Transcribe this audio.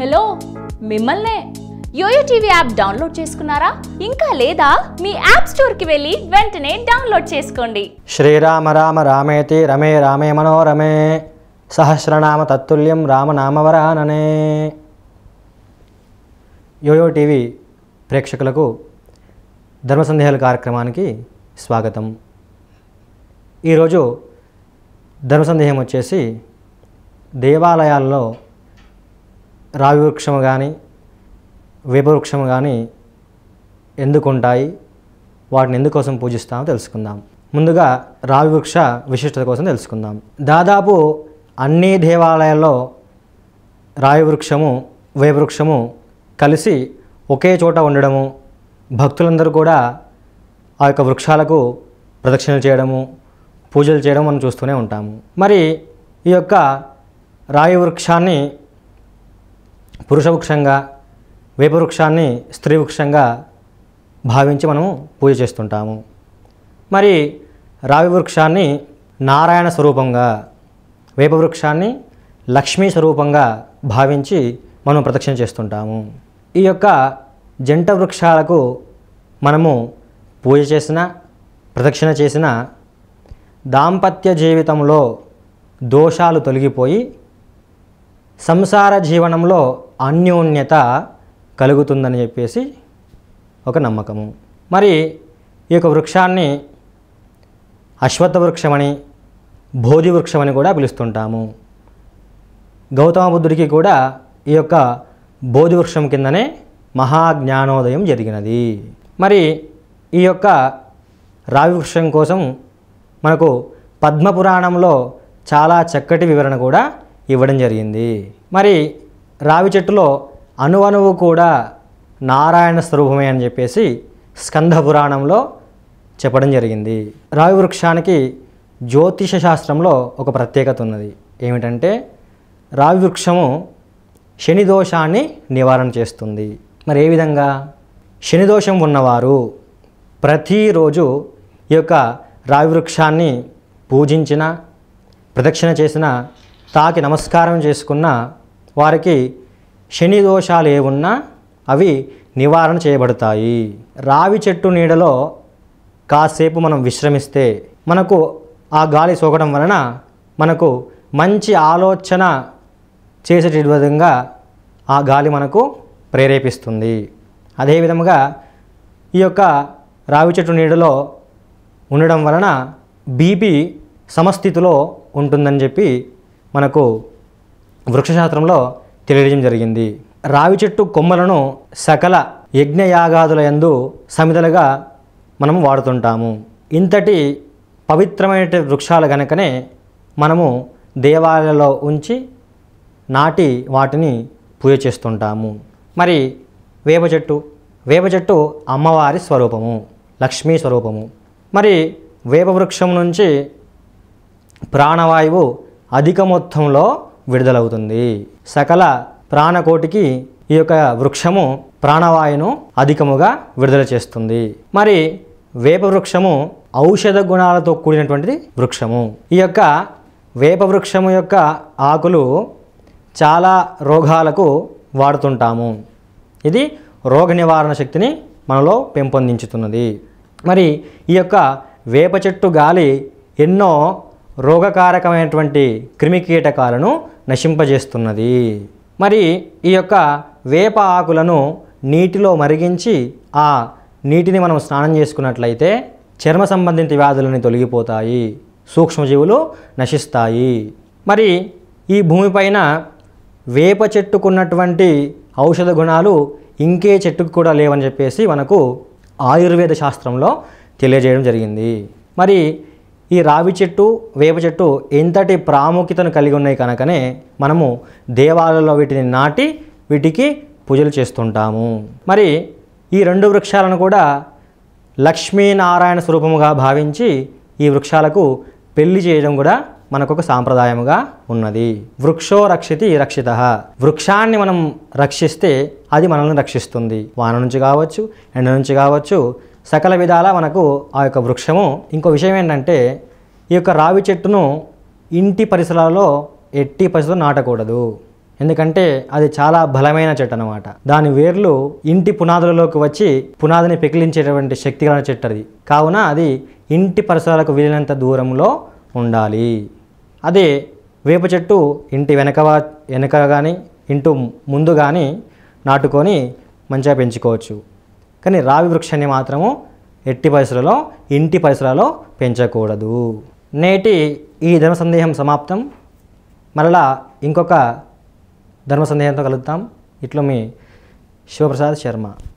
hello మిమ్మల్నే yo-yo TV app download చేసుకున్నారా ఇంకా లేదా మీ యాప్ స్టోర్కి వెళ్ళి వెంటనే డౌన్లోడ్ చేసుకోండి శ్రీరామ రామ రామేతి రమే రామే మనోరమే సహస్రనామ తత్తుల్యం రామనామవరాననే యోయో టీవీ ప్రేక్షకులకు ధర్మ సందేహాల కార్యక్రమానికి స్వాగతం ఈరోజు ధర్మ సందేహం వచ్చేసి దేవాలయాల్లో రావి వృక్షము కానీ వేప వృక్షము కానీ ఎందుకు ఉంటాయి వాటిని ఎందుకోసం పూజిస్తామో తెలుసుకుందాం ముందుగా రావి వృక్ష విశిష్టత కోసం తెలుసుకుందాం దాదాపు అన్ని దేవాలయాల్లో రావి వృక్షము వేప వృక్షము కలిసి ఒకే చోట ఉండడము భక్తులందరూ కూడా ఆ యొక్క వృక్షాలకు ప్రదక్షిణలు చేయడము పూజలు చేయడం మనం చూస్తూనే ఉంటాము మరి ఈ యొక్క రాయి వృక్షాన్ని పురుష వృక్షంగా వేప వృక్షాన్ని స్త్రీ వృక్షంగా భావించి మనము పూజ చేస్తుంటాము మరి రావి వృక్షాన్ని నారాయణ స్వరూపంగా వేప వృక్షాన్ని లక్ష్మీ స్వరూపంగా భావించి మనం ప్రదక్షిణ చేస్తుంటాము ఈ యొక్క జంట వృక్షాలకు మనము పూజ చేసిన ప్రదక్షిణ చేసిన దాంపత్య జీవితంలో దోషాలు తొలగిపోయి సంసార జీవనంలో అన్యోన్యత కలుగుతుందని చెప్పేసి ఒక నమ్మకము మరి ఈ యొక్క వృక్షాన్ని అశ్వత్థ వృక్షమని బోధి వృక్షమని కూడా పిలుస్తుంటాము గౌతమ బుద్ధుడికి కూడా ఈ యొక్క బోధి వృక్షం కిందనే మహాజ్ఞానోదయం జరిగినది మరి ఈ యొక్క రావి వృక్షం కోసం మనకు పద్మపురాణంలో చాలా చక్కటి వివరణ కూడా ఇవ్వడం జరిగింది మరి రావి చెట్టులో అణువణువు కూడా నారాయణ స్వరూపమే అని చెప్పేసి స్కంద పురాణంలో చెప్పడం జరిగింది రావి వృక్షానికి జ్యోతిష శాస్త్రంలో ఒక ప్రత్యేకత ఉన్నది ఏమిటంటే రావి వృక్షము శని దోషాన్ని నివారణ చేస్తుంది మరి ఏ విధంగా శని దోషం ఉన్నవారు ప్రతిరోజు ఈ యొక్క రావి వృక్షాన్ని పూజించిన ప్రదక్షిణ చేసిన తాకి నమస్కారం చేసుకున్న వారికి శని దోషాలు ఏ ఉన్నా అవి నివారణ చేయబడతాయి రావి చెట్టు నీడలో కాసేపు మనం విశ్రమిస్తే మనకు ఆ గాలి సోకడం వలన మనకు మంచి ఆలోచన చేసేటి విధంగా ఆ గాలి మనకు ప్రేరేపిస్తుంది అదేవిధముగా ఈ యొక్క రావి చెట్టు నీడలో ఉండడం వలన బీపీ సమస్థితిలో ఉంటుందని చెప్పి మనకు వృక్షశాస్త్రంలో తెలియజేయడం జరిగింది రావి చెట్టు కొమ్మలను సకల యజ్ఞయాగాదుల యందు సమితలుగా మనం వాడుతుంటాము ఇంతటి పవిత్రమైన వృక్షాలు గనుకనే మనము దేవాలయాల్లో ఉంచి నాటి వాటిని పూజ చేస్తుంటాము మరి వేప చెట్టు వేప చెట్టు అమ్మవారి స్వరూపము లక్ష్మీ స్వరూపము మరి వేప వృక్షం నుంచి ప్రాణవాయువు అధిక మొత్తంలో విడుదలవుతుంది సకల ప్రాణకోటికి ఈ యొక్క వృక్షము ప్రాణవాయువును అధికముగా విడుదల చేస్తుంది మరి వేప వృక్షము ఔషధ గుణాలతో కూడినటువంటిది వృక్షము ఈ యొక్క వేప వృక్షము యొక్క ఆకులు చాలా రోగాలకు వాడుతుంటాము ఇది రోగ నివారణ శక్తిని మనలో పెంపొందించుతున్నది మరి ఈ యొక్క వేప చెట్టు గాలి ఎన్నో రోగకారకమైనటువంటి క్రిమికీటకాలను నశింపజేస్తున్నది మరి ఈ యొక్క వేప ఆకులను నీటిలో మరిగించి ఆ నీటిని మనం స్నానం చేసుకున్నట్లయితే చర్మ సంబంధిత వ్యాధులని తొలగిపోతాయి సూక్ష్మజీవులు నశిస్తాయి మరి ఈ భూమిపైన వేప చెట్టుకున్నటువంటి ఔషధ గుణాలు ఇంకే చెట్టుకు కూడా లేవని చెప్పేసి మనకు ఆయుర్వేద శాస్త్రంలో తెలియజేయడం జరిగింది మరి ఈ రావి చెట్టు వేప చెట్టు ఎంతటి ప్రాముఖ్యతను కలిగి ఉన్నాయి కనుకనే మనము దేవాలయంలో వీటిని నాటి వీటికి పూజలు చేస్తుంటాము మరి ఈ రెండు వృక్షాలను కూడా లక్ష్మీనారాయణ స్వరూపముగా భావించి ఈ వృక్షాలకు పెళ్లి చేయడం కూడా మనకు ఒక సాంప్రదాయముగా ఉన్నది వృక్షో రక్షితి రక్షిత వృక్షాన్ని మనం రక్షిస్తే అది మనల్ని రక్షిస్తుంది వాన నుంచి కావచ్చు ఎండ నుంచి కావచ్చు సకల విధాల మనకు ఆ యొక్క వృక్షము ఇంకో విషయం ఏంటంటే ఈ యొక్క రావి చెట్టును ఇంటి పరిసరాల్లో ఎట్టి పరిస్థితుల్లో నాటకూడదు ఎందుకంటే అది చాలా బలమైన చెట్టు అనమాట దాని వేర్లు ఇంటి పునాదులలోకి వచ్చి పునాదిని పెకిలించేటువంటి శక్తి గల చెట్టు అది కావున అది ఇంటి పరిసరాలకు వీలైనంత దూరంలో ఉండాలి అదే వేప చెట్టు ఇంటి వెనక వా- వెనక కానీ ఇంటి ముందు కానీ నాటుకొని మంచిగా పెంచుకోవచ్చు కానీ రావి వృక్షాన్ని మాత్రము ఎట్టి పరిసరాల్లో ఇంటి పరిసరాల్లో పెంచకూడదు నేటి ఈ ధర్మ సందేహం సమాప్తం మరలా ఇంకొక ధర్మ సందేహంతో కలుద్దాం ఇట్లో మీ శివప్రసాద్ శర్మ